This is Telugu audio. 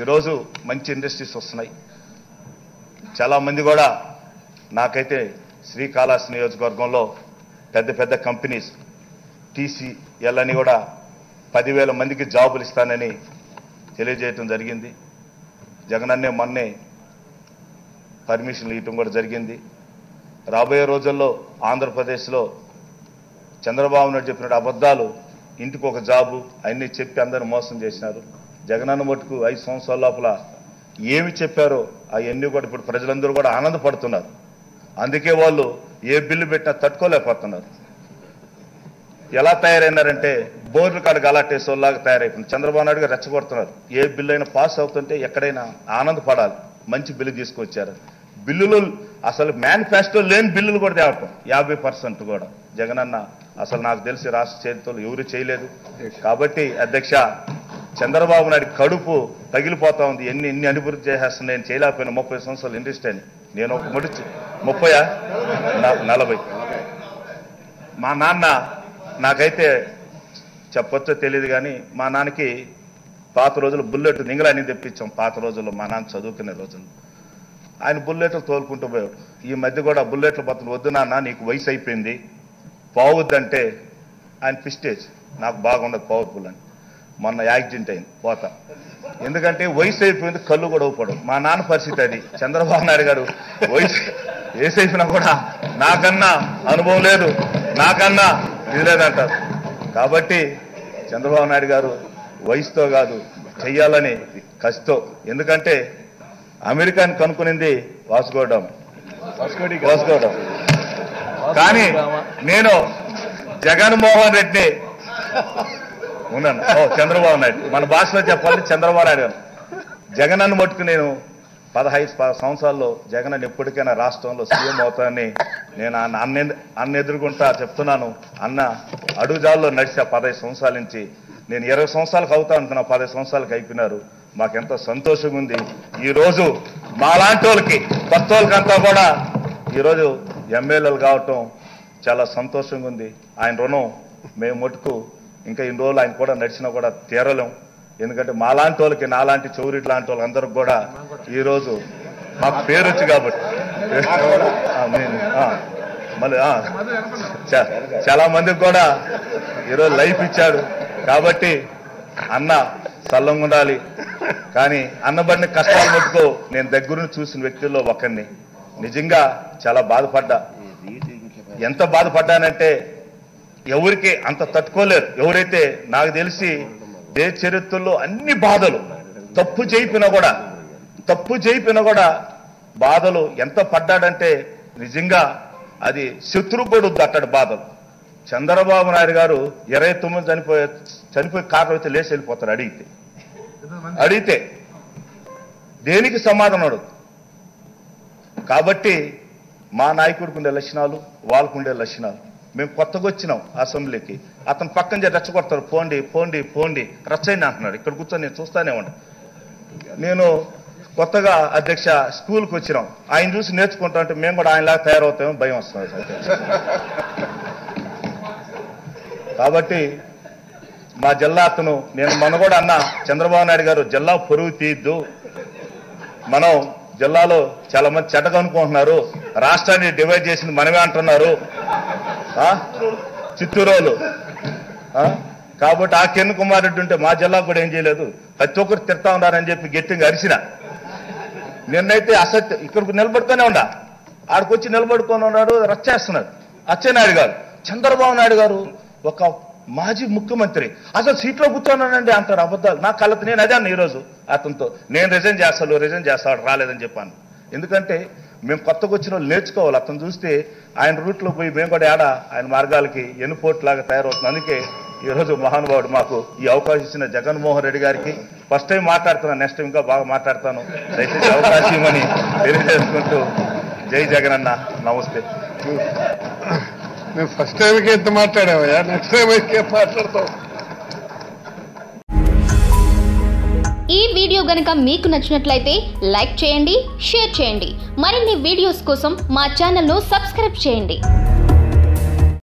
ఈరోజు మంచి ఇండస్ట్రీస్ వస్తున్నాయి చాలామంది కూడా నాకైతే శ్రీకాళహస్తి నియోజకవర్గంలో పెద్ద పెద్ద కంపెనీస్ టీసీఎల్ అని కూడా పదివేల మందికి జాబులు ఇస్తానని తెలియజేయటం జరిగింది జగనన్నే మొన్నే పర్మిషన్లు ఇవ్వటం కూడా జరిగింది రాబోయే రోజుల్లో ఆంధ్రప్రదేశ్లో చంద్రబాబు నాయుడు చెప్పినట్టు అబద్ధాలు ఇంటికి ఒక జాబు అన్నీ చెప్పి అందరిని మోసం చేసినారు జగనన్న మటుకు ఐదు సంవత్సరాల లోపల ఏమి చెప్పారో అవన్నీ కూడా ఇప్పుడు ప్రజలందరూ కూడా ఆనందపడుతున్నారు అందుకే వాళ్ళు ఏ బిల్లు పెట్టినా తట్టుకోలేకపోతున్నారు ఎలా తయారైనారంటే బోర్లు కాడ గలాటేసోలాగా తయారైపోయింది చంద్రబాబు నాయుడు గారు రెచ్చగొడుతున్నారు ఏ బిల్లు అయినా పాస్ అవుతుంటే ఎక్కడైనా ఆనందపడాలి మంచి బిల్లు తీసుకొచ్చారు బిల్లులు అసలు మేనిఫెస్టో లేని బిల్లులు కూడా తేవటం యాభై పర్సెంట్ కూడా జగనన్న అసలు నాకు తెలిసి రాష్ట్ర చరిత్రలో ఎవరు చేయలేదు కాబట్టి అధ్యక్ష చంద్రబాబు నాయుడు కడుపు పగిలిపోతా ఉంది ఎన్ని ఎన్ని అభివృద్ధి చేసేస్తున్నా నేను చేయలేకపోయినా ముప్పై సంవత్సరాలు ఇండస్ట్రీ అని నేను ఒక ముడి ముప్పయా న- నలభై మా నాన్న నాకైతే చెప్పొచ్చో తెలియదు కానీ మా నాన్నకి పాత రోజులు బుల్లెట్ నింగలాన్ని తెప్పించాం పాత రోజుల్లో మా నాన్న చదువుకునే రోజులు ఆయన బుల్లెట్లు తోలుకుంటూ పోయాడు ఈ మధ్య కూడా బుల్లెట్లు బతులు వద్దు నాన్న నీకు వయసు అయిపోయింది పోవద్దంటే ఆయన పిస్టేజ్ నాకు బాగుండదు పవర్ఫుల్ అని మొన్న యాక్సిడెంట్ అయింది పోతా ఎందుకంటే వయసు అయిపోయింది కళ్ళు కూడా ఊపడం మా నాన్న పరిస్థితి అది చంద్రబాబు నాయుడు గారు వయసు వయసు అయిపోయినా కూడా నాకన్నా అనుభవం లేదు నాకన్నా ఇది లేదంటారు కాబట్టి చంద్రబాబు నాయుడు గారు వయసుతో కాదు చెయ్యాలని కసితో ఎందుకంటే అమెరికాని కనుక్కునింది వాసుకోవడం వాసుకోవడం కానీ నేను జగన్మోహన్ రెడ్డి ఉన్నాను ఓ చంద్రబాబు నాయుడు మన భాషలో చెప్పాలి చంద్రబాబు నాయుడు గారు జగన్ అన్న మట్టుకు నేను పదహైదు ప- సంవత్సరాల్లో జగన్ అని ఎప్పటికైనా రాష్ట్రంలో సీఎం అవుతానని నేను అన్న అన్న అన్న ఎదుర్కొంటా చెప్తున్నాను అన్న అడుగుజాల్లో నడిచా పదహైదు సంవత్సరాల నుంచి నేను ఇరవై సంవత్సరాలకు అవుతా అనుకున్నా పదహైదు సంవత్సరాలకు అయిపోయినారు మాకెంతో సంతోషంగా ఉంది ఈరోజు మాలాంటి వాళ్ళకి కొత్త వాళ్ళకంతా కూడా ఈరోజు ఎమ్మెల్యేలు కావటం చాలా సంతోషంగా ఉంది ఆయన రుణం మేము మటుకు ఇంకా ఇన్ని రోజులు ఆయన కూడా నడిచినా కూడా తీరలేం ఎందుకంటే మాలాంటి వాళ్ళకి నాలాంటి చౌరిట్ లాంటి వాళ్ళందరికి కూడా ఈరోజు మాకు పేరు వచ్చి కాబట్టి ఆ, నేను, ఆ, మళ్ళీ ఆ, చా- చాలా మందికి కూడా ఈరోజు లైఫ్ ఇచ్చాడు కాబట్టి అన్న సల్లంగా ఉండాలి కానీ అన్నబడిన కష్టాలు మటుకు నేను దగ్గరుండి చూసిన వ్యక్తుల్లో ఒకరిని నిజంగా చాలా బాధపడ్డా ఎంత బాధపడ్డానంటే ఎవరికి అంత తట్టుకోలేరు ఎవరైతే నాకు తెలిసి దేశ చరిత్రలో అన్ని బాధలు తప్పు చేయిపోయినా కూడా తప్పు చేయిపోయినా కూడా బాధలు ఎంత పడ్డాడంటే నిజంగా అది శత్రు కూడా అట్టడు బాధలు చంద్రబాబు నాయుడు గారు ఇరవై తొమ్మిది చనిపోయే చనిపోయి కారణం అయితే లేచి వెళ్ళిపోతారు అడిగితే అడిగితే దేనికి సమాధానం అడుగు కాబట్టి మా నాయకుడికి ఉండే లక్షణాలు వాళ్ళకు ఉండే లక్షణాలు మేము కొత్తగా వచ్చినాం అసెంబ్లీకి అతను పక్కన చేసి రెచ్చగొడతారు పోండి పోండి పోండి రచ్చైంది అంటున్నాడు ఇక్కడ కూర్చొని నేను చూస్తానే ఉంటా నేను కొత్తగా అధ్యక్ష స్కూల్కి వచ్చినాం ఆయన చూసి నేర్చుకుంటా అంటే మేము కూడా ఆయనలాగా తయారవుతామో భయం వస్తుంది అధ్యక్ష. కాబట్టి మా జిల్లా అతను నేను మొన్న కూడా అన్నా చంద్రబాబు నాయుడు గారు జిల్లా పొరుగు తీయద్దు మనం జిల్లాలో చాలా మంది చెడ్డగా అనుకుంటున్నారు రాష్ట్రాన్ని డివైడ్ చేసింది మనమే అంటున్నారు ఆ? చిత్తూరోలు ఆ? కాబట్టి ఆ కిరణ్ కుమార్ రెడ్డి ఉంటే మా జిల్లా కూడా ఏం చేయలేదు ప్రతి ఒక్కరు తిడతా ఉన్నారని చెప్పి గట్టిగా అరిసిన నిన్నైతే అసత్యం ఇక్కడికి నిలబడుతూనే ఉండా ఆడికి వచ్చి నిలబడుకొని ఉన్నాడు రచ్చేస్తున్నాడు అచ్చెన్నాయుడు గారు చంద్రబాబు నాయుడు గారు ఒక మాజీ ముఖ్యమంత్రి అసలు సీట్లో కూర్చోన్నానండి అంటారు అబద్ధాలు నా కళ్ళతో నేను అదే అన్న ఈరోజు అతనితో నేను రిజైన్ చేస్తాను రిజైన్ చేస్తాడు రాలేదని చెప్పాను ఎందుకంటే మేము కొత్తగా వచ్చిన వాళ్ళు నేర్చుకోవాలి అతను చూస్తే ఆయన రూట్లో పోయి మేము కూడా ఏడా ఆయన మార్గాలకి ఎన్నుపోటు లాగా తయారవుతుంది అందుకే ఈరోజు మహానుభావుడు మాకు ఈ అవకాశం ఇచ్చిన జగన్మోహన్ రెడ్డి గారికి ఫస్ట్ టైం మాట్లాడుతున్నాను నెక్స్ట్ టైం ఇంకా బాగా మాట్లాడతాను దయచేసి అవకాశం ఇవ్వమని తెలియజేసుకుంటూ జై జగన్ అన్న నమస్తే నేను ఫస్ట్ టైంకి ఎంత మాట్లాడావయ్యా నెక్స్ట్ టైం అయితే మాట్లాడతావు ఈ వీడియో గనుక మీకు నచ్చినట్లయితే లైక్ చేయండి షేర్ చేయండి మరిన్ని వీడియోస్ కోసం మా ఛానల్ను సబ్స్క్రైబ్ చేయండి